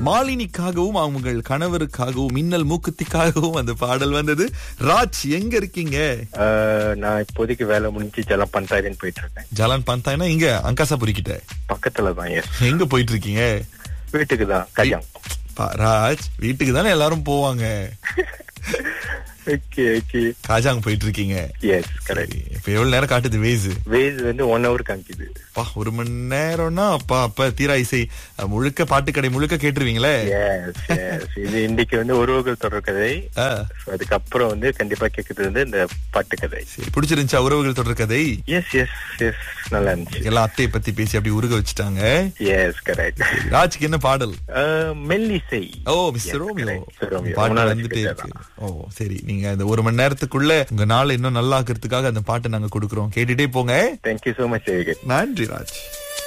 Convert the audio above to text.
மாலினிக்காகவும் அவங்கள் கணவருக்காகவும் மின்னல் மூக்குத்திக்காகவும் அந்த பாடல் வந்தது ராஜ் எங்க இருக்கீங்க ஆஹ், நான் இப்போதைக்கு வேலை முடிஞ்சு ஜலம் பஞ்சாயத்துன்னு போயிட்டு இருக்கேன் ஜலான் பந்தாய்னா இங்க அங்காசாபுரி கிட்ட பக்கத்துல தான் எஸ் எங்க போயிட்டு இருக்கீங்க வீட்டுக்கு தான் கல்யாணம் பா- ராஜ் வீட்டுக்கு தானே எல்லாரும் போவாங்க ஓகே ஓகே காஜாங் போயிட்டு இருக்கீங்க எஸ் கரெக்ட் சரி, இப்ப எவ்வளவு நேரம் காட்டுது வேஸ் வேஸ் வந்து ஒன் ஹவர் காமிக்குது அப்பா ஒரு மணி நேரம்னா அப்பா அப்ப தீரா இசை அஹ், முழுக்க பாட்டுக்கடை முழுக்க கேட்டுருவீங்களே எஸ் எஸ் இது இன்னைக்கு வந்து உறவுகள் தொடர் கதை ஆ, So, அதுக்கப்புறம் வந்து கண்டிப்பா கேக்குறது வந்து இந்த பாட்டு கதை சரி பிடிச்சிருந்துச்சா உறவுகள் தொடர் கதை எஸ் எஸ் எஸ் நல்லா இருந்துச்சு எல்லாம் அத்தையை பத்தி பேசி அப்படி உருக வச்சுட்டாங்க எஸ் கரெக்ட் ராஜ்க்கு என்ன பாடல் மெல்லிசை oh Yes, mister Romeo correct. Mr. Romeo. பாட்டு மூணாவது வந்துட்டே ticket இருக்கு தான். ஓ சரி நீங்க இந்த ஒரு மணி நேரத்துக்குள்ள உங்க நாளை இன்னும் நல்லா ஆக்குறதுக்காக அந்த பாட்டை நாங்க கொடுக்குறோம் கேட்டுட்டே போங்க தேங்க்யூ சோ மச் நன்றி ராஜ்